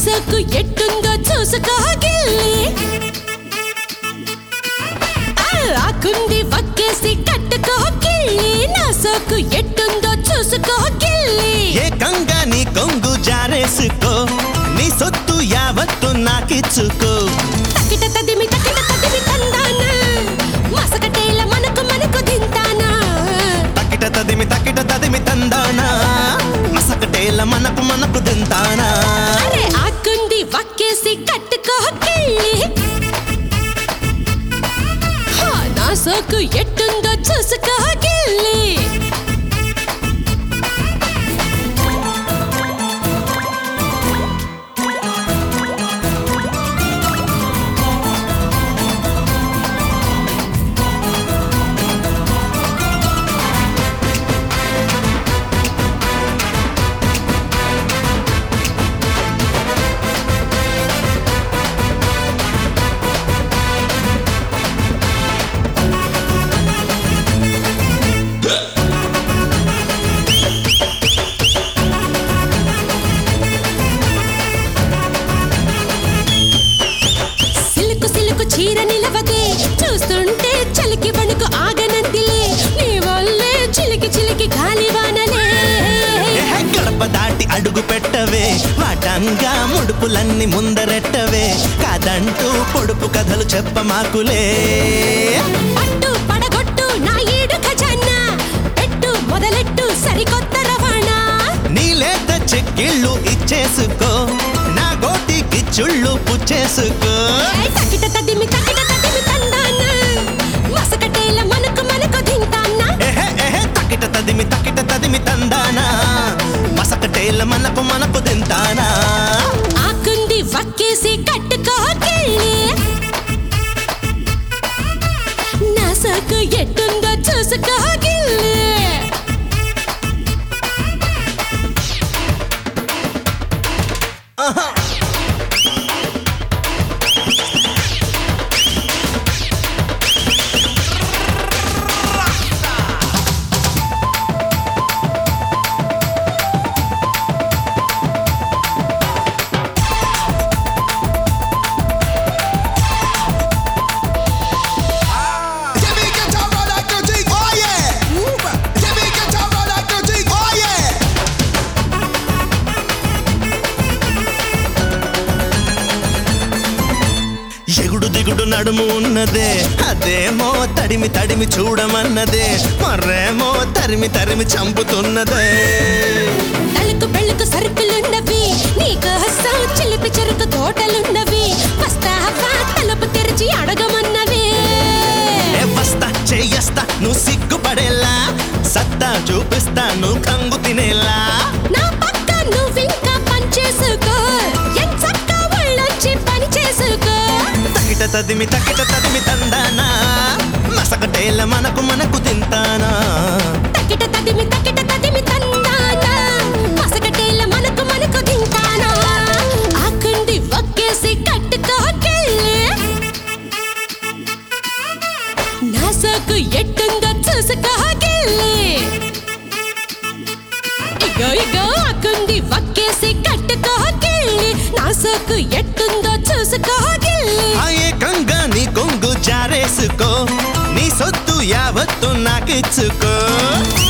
సోకు ఎట్టుందో చూసుకో గిల్లి ఆ, ఆ కుంది వక్కేసి కట్టుకో గిల్లి నా సోకు ఎట్టుందో చూసుకో గిల్లి ఏకంగా నీ కొంగు జారేసుకో నీ సొత్తు యావత్తు నాకిచ్చుకో తకిట తదిమి తకిట తదిమి తందానా మసకటేల మనకు మనకు దింతానా తకిట తదిమి తకిట తదిమి తందానా మసకటేల మనకు మనకు దింతానా అరే ఆ కుంది వక్కేసి కట్టుకో గిల్లి హా, నా సోకు ఎట్టుందో చూసుకో గిల్లి సిలుకు సిలుకు చీర నిలవదే చూస్తుంటే చలికి వణుకు ఆగనందిలే నీ వల్లే చిలికి చిలికి గాలివానలే ఏహే, గడప దాటి అడుగు పెట్టవే వాటంగా ముడుపులన్నీ ముందరెట్టవే కాదంటూ పొడుపు కథలు చెప్పమాకులే పట్టు పడగొట్టు నా ఏడు ఖజానా పెట్టు మొదలెట్టు సరికొత్త రవాణా నీ లేత చెక్కిళ్ళు ఇచ్చేసుకో నా గోటికి చుళ్ళు పుచ్చేసుకో ఏయ్ తకిట తదిమి తకిట తదిమి తందానా మసకటేల మనకు మనకు దింతానా ఎహె ఎహె తకిట తదిమి తకిట తదిమి తందానా మసకటేల మనకు మనకు దింతానా ఆకుంది వక్కేసి కట్టుకో గిల్లి నా సోకు ఎట్టుందో చూసుకో గిల్లి Give me guitar like a G. Oh yeah. Give me guitar like a G. Oh yeah. ఎగుడు దిగుడు నడుము ఉన్నదే అదేమో తడిమి తడిమి చూడమన్నదే మర్రేమో తరిమి తరిమి చంపుతున్నదే తలకు పెళ్ళకు సరుకులున్నవి నీకు హస్తం చిలిపి చెరుకు తోటలున్నవి వస్తావా తలుపు తెరిచి అడగమన్నవి ఏ వస్తా చెయ్యస్తా నువ్వు సిగ్గుపడేలా సత్తా చూపిస్తా నువ్వు కంగు తినేలా నా పక్క నువ్వింకా పని చేసుకో ఎంచక్క ఒళ్ళొచ్చి పని చేసుకో తకిట తదిమి తకిట తదిమి తందానా మసకటేల మనకు మనకు తింటానా తకిట తదిమి తకిట తదిమి తందానా మసకటేల మనకు మనకు దింతానా ఆకుంది ఒక్కేసి కట్టుకో గిల్లి నా సోకు ఎట్టుందో చూసుకో గిల్లి ఇగో ఇగో ఆకుంది ఒక్కేసి కట్టుకో గిల్లి నా సోకు ఎట్టుందో చూసుకో గిల్లి ఆ ఏకంగా నీ కొంగు జారేసుకో నీ సొత్తు యావత్తు నాకిచ్చుకో